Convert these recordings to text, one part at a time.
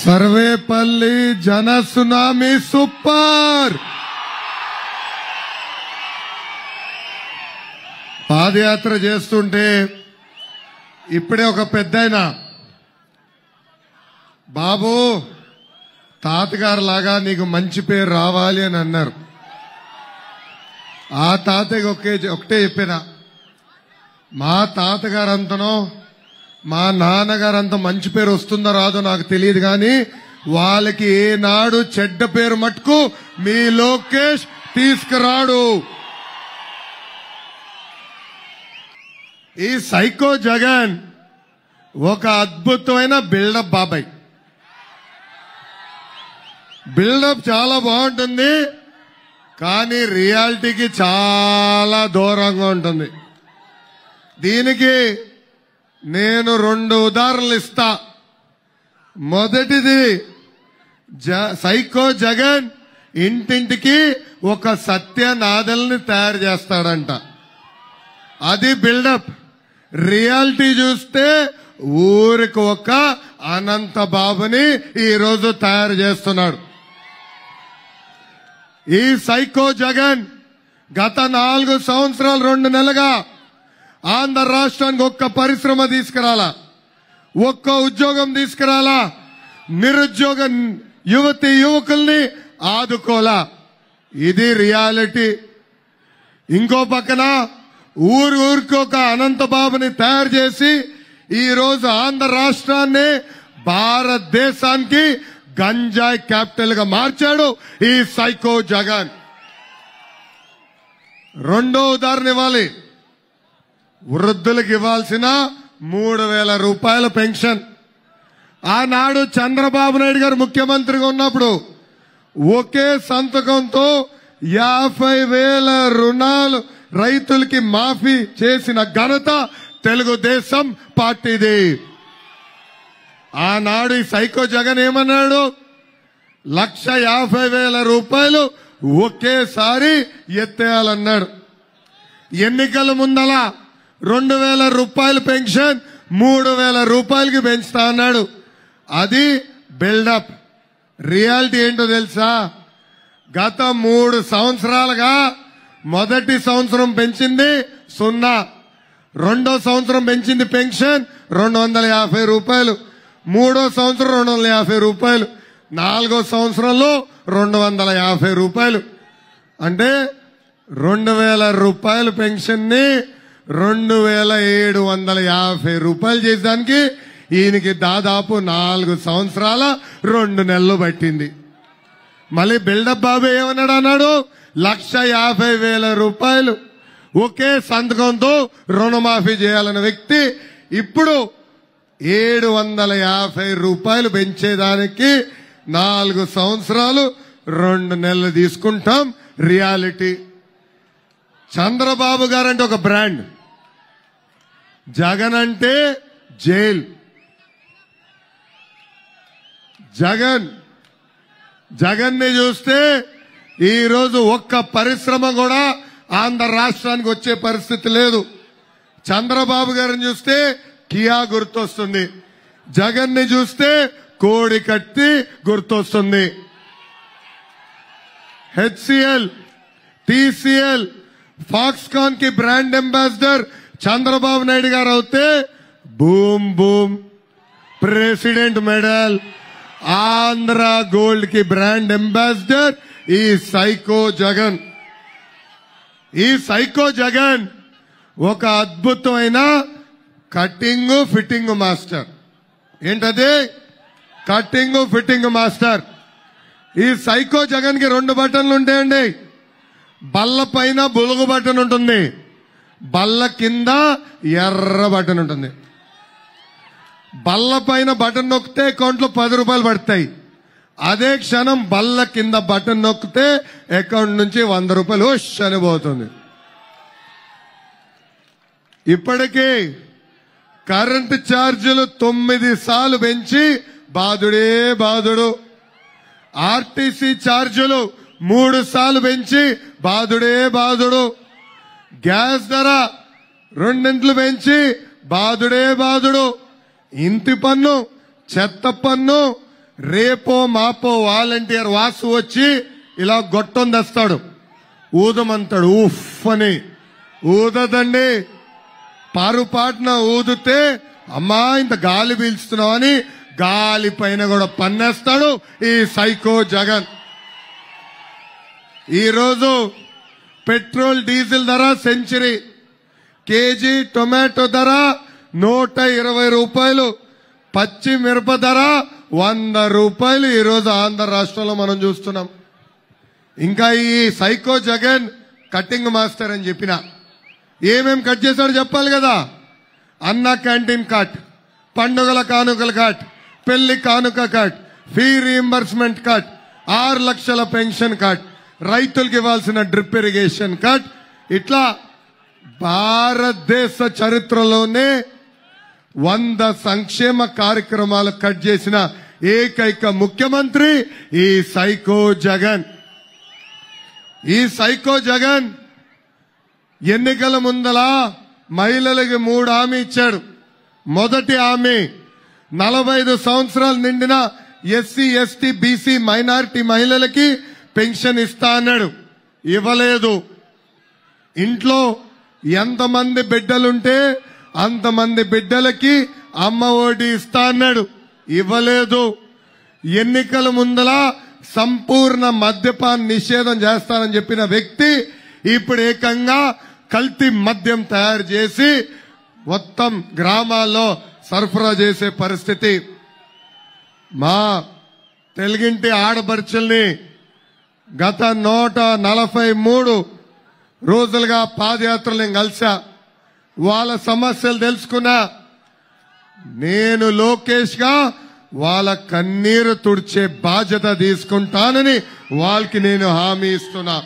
సర్వేపల్లి జన tsunami super పాదయాత్ర చేస్తుంటే ఇప్పుడే ఒక పెద్దాయన బాబు తాతగారు లాగా నీకు మంచి పేరు రావాలి అని అన్నారు ఆ తాతయ్య ఒకే ఒకటే చెప్పిన మా తాతగారు అంతనో మా నాన్నగారు అంత మంచి పేరు వస్తుందో రాదో నాకు తెలియదు కానీ వాళ్ళకి ఏనాడు చెడ్డ పేరు మట్టుకు మీ లోకేష్ తీసుకురాడు ఈ సైకో జగన్ ఒక అద్భుతమైన బిల్డప్ బాబాయ్ బిల్డప్ చాలా బాగుంటుంది కానీ రియాలిటీకి చాలా దూరంగా ఉంటుంది దీనికి నేను రెండు ఉదాహరణలు ఇస్తా మొదటిది జ- సైకో జగన్ ఇంటింటికి ఒక సత్యనాథల్ని తయారు చేస్తాడంట అది బిల్డప్ రియాలిటీ చూస్తే ఊరికి ఒక అనంత బాబుని ఈ రోజు తయారు చేస్తున్నాడు ఈ సైకో జగన్ గత నాలుగు సంవత్సరాలు రెండు నెలలుగా ఆంధ్ర రాష్ట్రానికి ఒక్క పరిశ్రమ తీసుకురాలా ఒక్క ఉద్యోగం తీసుకురాలా నిరుద్యోగ యువతి యువకుల్ని ఆదుకోలా ఇది రియాలిటీ ఇంకో పక్కన ఊరు ఊరికి ఒక అనంతబాబుని తయారు చేసి ఈ రోజు ఆంధ్ర రాష్ట్రాన్ని భారతదేశానికి గంజాయి క్యాపిటల్ గా మార్చాడు ఈ సైకో జగన్ రెండో ఉదాహరణ ఇవ్వాలి వృద్ధులకు ఇవ్వాల్సిన మూడు వేల రూపాయల పెన్షన్ ఆనాడు చంద్రబాబు నాయుడు గారు ముఖ్యమంత్రిగా ఉన్నప్పుడు ఒకే సంతకంతో యాభై వేల రుణాలు రైతులకి మాఫీ చేసిన ఘనత తెలుగుదేశం పార్టీది ఆనాడు ఈ సైకో జగన్ ఏమన్నాడు లక్ష యాభై వేల రూపాయలు ఒకేసారి ఎత్తేయాలన్నాడు ఎన్నికల ముందల రెండు వేల రూపాయల పెన్షన్ మూడు వేల రూపాయలకి పెంచుతా అన్నాడు అది బిల్డప్ రియాలిటీ ఏంటో తెలుసా గత మూడు సంవత్సరాలుగా మొదటి సంవత్సరం పెంచింది సున్నా రెండో సంవత్సరం పెంచింది పెన్షన్ రెండు వందల యాభై రూపాయలు మూడో సంవత్సరం రెండు వందల యాభై రూపాయలు నాలుగో సంవత్సరంలో రెండు వందల యాభై రూపాయలు అంటే రెండు వేల రూపాయల పెన్షన్ ని రెండు వేల ఏడు వందల యాభై రూపాయలు చేసేదానికి ఈయనకి దాదాపు నాలుగు సంవత్సరాల రెండు నెలలు పట్టింది మళ్ళీ బిల్డప్ బాబు ఏమన్నాడు అన్నాడు లక్ష యాభై వేల రూపాయలు ఒకే సంతకంతో రుణమాఫీ చేయాలన్న వ్యక్తి ఇప్పుడు ఏడు వందల యాభై రూపాయలు పెంచేదానికి నాలుగు సంవత్సరాలు రెండు నెలలు తీసుకుంటాం రియాలిటీ చంద్రబాబు గారంటే ఒక బ్రాండ్ జగన్ అంటే జైల్ జగన్ జగన్ ని చూస్తే ఈ రోజు ఒక్క పరిశ్రమ కూడా ఆంధ్ర రాష్ట్రానికి వచ్చే పరిస్థితి లేదు చంద్రబాబు గారిని చూస్తే కియా గుర్తొస్తుంది జగన్ ని చూస్తే కోడి కత్తి గుర్తొస్తుంది హెచ్సిఎల్ టీసీఎల్ ఫాక్స్కాన్ కి బ్రాండ్ అంబాసిడర్ చంద్రబాబు నాయుడు గారు అవుతే boom boom president medal Andhra gold కి బ్రాండ్ అంబాసిడర్ ఈ సైకో జగన్ ఈ సైకో జగన్ ఒక అద్భుతమైన కట్టింగ్ ఫిట్టింగ్ మాస్టర్ ఏంటది కట్టింగ్ ఫిట్టింగ్ మాస్టర్ ఈ సైకో జగన్ కి రెండు బటన్లు ఉంటాయండి బల్ల పైన బులుగు బటన్ ఉంటుంది బల్ల కింద ఎర్ర బటన్ ఉంటుంది బల్ల పైన బటన్ నొక్కితే అకౌంట్ లో పది రూపాయలు పడతాయి అదే క్షణం బల్ల కింద బటన్ నొక్కితే అకౌంట్ నుంచి వంద రూపాయలు ఉష్ అని పోతుంది ఇప్పటికీ కరెంటు ఛార్జీలు తొమ్మిది సార్లు పెంచి బాధుడే బాధుడు ఆర్టీసీ ఛార్జీలు మూడు సార్లు పెంచి బాధుడే బాధుడు గ్యాస్ ధర రెండింట్లు పెంచి బాధుడే బాధుడు ఇంటి పన్ను చెత్త పన్ను రేపో మాపో వాలంటీర్ వాసు వచ్చి ఇలా గొట్టం తెస్తాడు ఊదమంతాడు ఉఫ్ అని ఊదదండి పారుపాటున ఊదితే అమ్మా ఇంత గాలి పీల్చుతున్నావని గాలి పైన కూడా పన్నేస్తాడు ఈ సైకో జగన్ ఈరోజు పెట్రోల్ డీజిల్ ధర సెంచరీ కేజీ టొమాటో ధర నూట ఇరవై రూపాయలు పచ్చి మిరప ధర వంద రూపాయలు ఈరోజు ఆంధ్ర రాష్ట్రంలో మనం చూస్తున్నాం ఇంకా ఈ సైకో జగన్ కటింగ్ మాస్టర్ అని చెప్పిన ఏమేం కట్ చేశాడు చెప్పాలి కదా అన్న క్యాంటీన్ కట్ పండుగల కానుకల కట్ పెళ్లి కానుక కట్ ఫీ రీఎంబర్స్మెంట్ కట్ ఆరు లక్షల పెన్షన్ కట్ రైతులకు ఇవ్వాల్సిన డ్రిప్ ఇరిగేషన్ కట్ ఇట్లా భారతదేశ చరిత్రలోనే వంద సంక్షేమ కార్యక్రమాలు కట్ చేసిన ఏకైక ముఖ్యమంత్రి ఈ సైకో జగన్ ఈ సైకో జగన్ ఎన్నికల ముందల మహిళలకి మూడు హామీ ఇచ్చాడు మొదటి హామీ నలభై ఐదు సంవత్సరాలు నిండిన ఎస్సీ ఎస్టీ బీసీ మైనారిటీ మహిళలకి పెన్షన్ ఇస్తా అన్నాడు ఇవ్వలేదు ఇంట్లో ఎంతమంది బిడ్డలుంటే అంతమంది బిడ్డలకి అమ్మ ఓటి ఇస్తా అన్నాడు ఇవ్వలేదు ఎన్నికల ముందల సంపూర్ణ మద్యపాన్ నిషేధం చేస్తానని చెప్పిన వ్యక్తి ఇప్పుడు ఏకంగా కల్తీ మద్యం తయారు చేసి మొత్తం గ్రామాల్లో సరఫరా చేసే పరిస్థితి మా తెలుగింటి ఆడపడుచుల్ని గత నూట నలభై మూడు రోజులుగా పాదయాత్రలు నేను కలిసా వాళ్ళ సమస్యలు తెలుసుకున్నా నేను లోకేష్ గా వాళ్ళ కన్నీరు తుడిచే బాధ్యత తీసుకుంటానని వాళ్ళకి నేను హామీ ఇస్తున్నా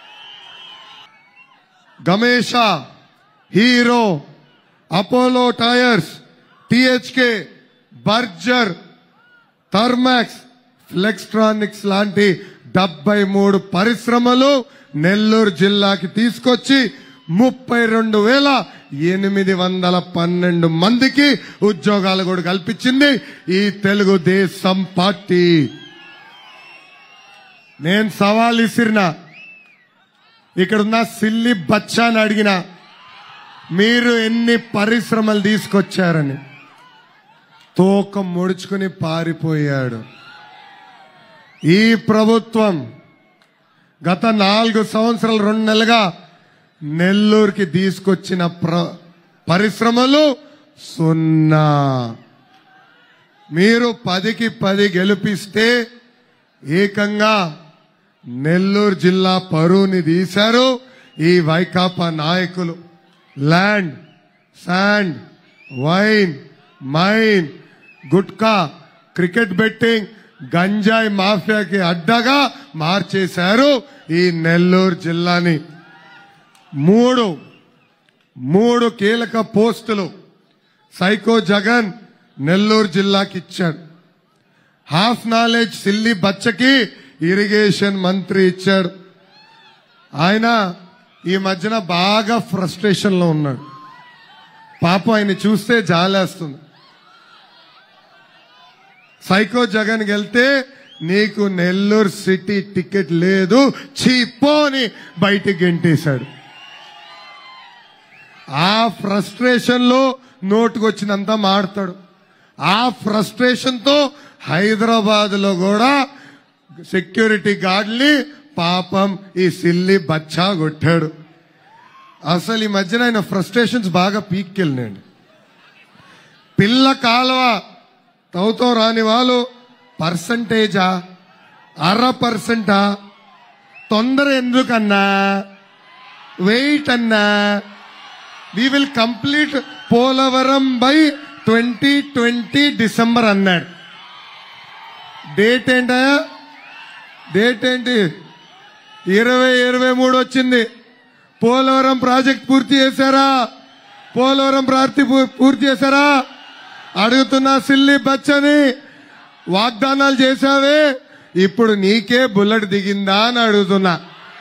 Gamesa Hero Apollo Tyres THK Berger Thermax Flextronics లాంటి డెబ్బై మూడు పరిశ్రమలు నెల్లూరు జిల్లాకి తీసుకొచ్చి ముప్పై రెండు వేల ఎనిమిది వందల పన్నెండు మందికి ఉద్యోగాలు కూడా కల్పించింది ఈ తెలుగుదేశం పార్టీ నేను సవాల్ ఇసిరిన ఇక్కడున్న సిల్లి బచ్చాని అడిగిన మీరు ఎన్ని పరిశ్రమలు తీసుకొచ్చారని తోక ముడుచుకుని పారిపోయాడు ఈ ప్రభుత్వం గత నాలుగు సంవత్సరాలు రెండు నెలలుగా నెల్లూరుకి తీసుకొచ్చిన ప్ర పరిశ్రమలు సున్నా మీరు పదికి పది గెలిపిస్తే ఏకంగా నెల్లూరు జిల్లా పరువుని తీశారు ఈ వైకాపా నాయకులు land sand wine mine gutka cricket betting గంజాయి మాఫియాకి అడ్డగా మార్చేశారు ఈ నెల్లూరు జిల్లాని మూడు మూడు కీలక పోస్టులు సైకో జగన్ నెల్లూరు జిల్లాకి ఇచ్చాడు హాఫ్ నాలెడ్జ్ సిల్లి బచ్చకి ఇరిగేషన్ మంత్రి ఇచ్చాడు ఆయన ఈ మధ్యన బాగా ఫ్రస్ట్రేషన్ లో ఉన్నాడు పాపం ఆయన చూస్తే జాలేస్తుంది సైకో జగన్ వెళ్తే నీకు నెల్లూరు సిటీ టికెట్ లేదు చీపో అని బయటికి గెంటేశాడు ఆ ఫ్రస్ట్రేషన్ లో నోటుకొచ్చినంత మాడతాడు ఆ ఫ్రస్ట్రేషన్ తో హైదరాబాద్ లో కూడా సెక్యూరిటీ గార్డ్ని పాపం ఈ సిల్లి బచ్చా కొట్టాడు అసలు ఈ మధ్యన ఆయన ఫ్రస్ట్రేషన్స్ బాగా పీక్కెళ్ళినాడు పిల్ల కాలువ తవ్వుతాం రాని వాళ్ళు పర్సంటేజా అర పర్సెంటా తొందర ఎందుకన్నా వెయిట్ అన్నా we will complete Polavaram by twenty twenty December అన్నాడు డేట్ ఏంటయా డేట్ ఏంటి ఇరవై ఇరవై మూడు వచ్చింది పోలవరం ప్రాజెక్ట్ పూర్తి చేశారా పోలవరం ప్రార్తి పూర్తి చేశారా అడుగుతున్నా సిల్లి బచ్చని వాగ్దానాలు చేశావే ఇప్పుడు నీకే బుల్లెట్ దిగిందా అని అడుగుతున్నా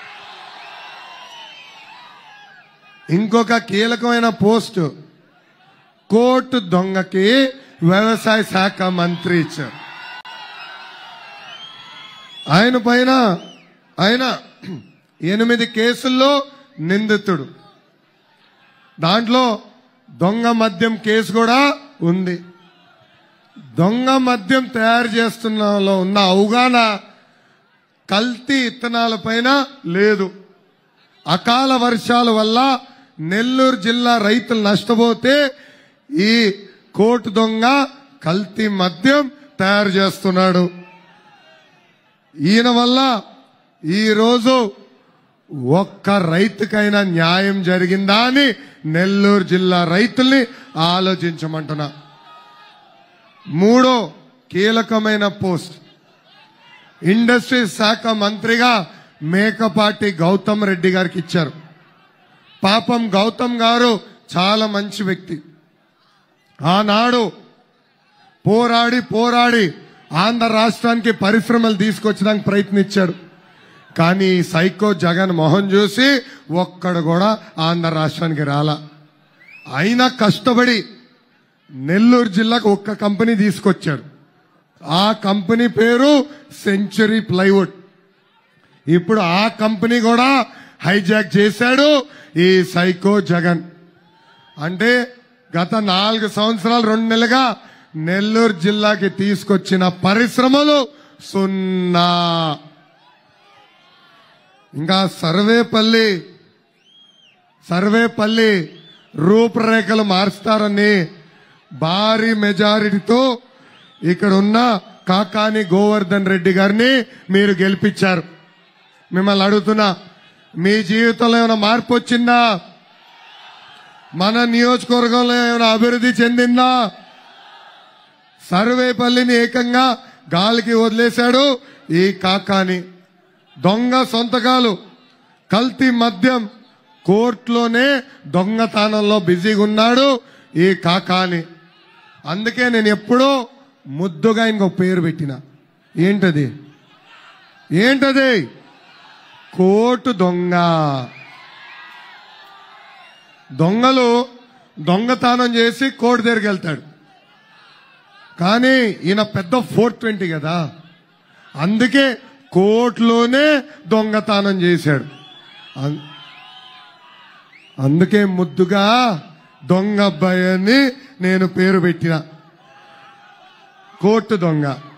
ఇంకొక కీలకమైన పోస్టు కోర్టు దొంగకి వ్యవసాయ శాఖ మంత్రి ఇచ్చారు ఆయన పైన ఆయన ఎనిమిది కేసుల్లో నిందితుడు దాంట్లో దొంగ మద్యం కేసు కూడా ఉంది దొంగ మద్యం తయారు చేస్తున్నలో ఉన్న అవగాహన కల్తీ ఇత్తనాల పైన లేదు అకాల వర్షాల వల్ల నెల్లూరు జిల్లా రైతులు నష్టపోతే ఈ కోటు దొంగ కల్తీ మద్యం తయారు చేస్తున్నాడు ఈయన వల్ల ఈరోజు ఒక్క రైతుకైనా న్యాయం జరిగిందా అని నెల్లూరు జిల్లా రైతుల్ని ఆలోచించమంటున్నా మూడో కీలకమైన పోస్ట్ ఇండస్ట్రీ శాఖ మంత్రిగా మేకపాటి గౌతమ్ రెడ్డి గారికి ఇచ్చారు పాపం గౌతమ్ గారు చాలా మంచి వ్యక్తి ఆనాడు పోరాడి పోరాడి ఆంధ్ర రాష్ట్రానికి పరిశ్రమలు తీసుకొచ్చడానికి ప్రయత్నించాడు కానీ ఈ సైకో జగన్ మోహన్ చూసి ఒక్కడు కూడా ఆంధ్ర రాష్ట్రానికి రాలా అయినా కష్టపడి నెల్లూరు జిల్లాకు ఒక్క కంపెనీ తీసుకొచ్చాడు ఆ కంపెనీ పేరు సెంచరీ ప్లైవుడ్ ఇప్పుడు ఆ కంపెనీ కూడా హైజాక్ చేశాడు ఈ సైకో జగన్ అంటే గత నాలుగు సంవత్సరాలు రెండు నెలలుగా నెల్లూరు జిల్లాకి తీసుకొచ్చిన పరిశ్రమలు సున్నా ఇంకా సర్వేపల్లి సర్వేపల్లి రూపురేఖలు మారుస్తారని భారీ మెజారిటీతో ఇక్కడ ఉన్న కాకాని గోవర్ధన్ రెడ్డి గారిని మీరు గెలిపించారు మిమ్మల్ని అడుగుతున్నా మీ జీవితంలో ఏమైనా మార్పు వచ్చిందా మన నియోజకవర్గంలో ఏమైనా అభివృద్ధి చెందిందా సర్వేపల్లిని ఏకంగా గాలికి వదిలేశాడు ఈ కాకాని దొంగ సొంతకాలు కల్తీ మద్యం కోర్టులోనే దొంగతనంలో బిజీగా ఉన్నాడు ఈ కాకాని అందుకే నేను ఎప్పుడూ ముద్దుగా ఇంకొక పేరు పెట్టిన ఏంటది ఏంటది కోటు దొంగ దొంగలు దొంగతనం చేసి కోర్టు దగ్గరికి వెళ్తాడు కానీ ఈయన పెద్ద ఫోర్ ట్వంటీ కదా అందుకే కోర్టులోనే దొంగతనం చేశాడు అం- అందుకే ముద్దుగా దొంగ అబ్బాయి అని నేను పేరు పెట్టిన కోర్టు దొంగ